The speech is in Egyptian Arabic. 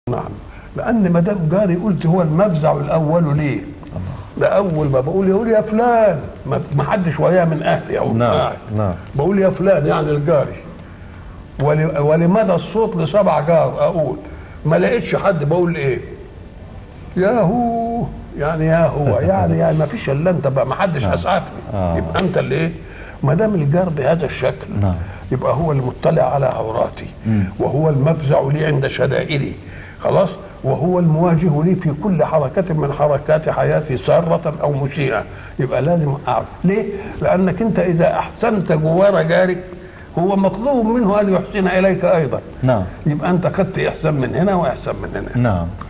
نعم لان ما دام جاري قلت هو المفزع الاول ليه ده اول ما بقول يقول يا فلان ما ما حدش وياه من اهلي او نعم، قاعد. نعم. بقول يا فلان يعني الجاري ول- ولمدى الصوت لسبع جار اقول ما لقيتش حد بقول ايه يا هو يعني يا هو يعني يعني ما فيش الا انت بقى ما حدش اسعفني آه. يبقى انت اللي ايه ما دام الجار بهذا الشكل نعم. يبقى هو المطلع على عوراتي وهو المفزع لي عند شدائدي خلاص وهو المواجه لي في كل حركة من حركات حياتي سارة أو مسيئة يبقى لازم أعرف ليه؟ لأنك أنت إذا أحسنت جوار جارك هو مطلوب منه أن يحسن إليك أيضا نعم يبقى أنت خدت إحسان من هنا وإحسان من هنا نعم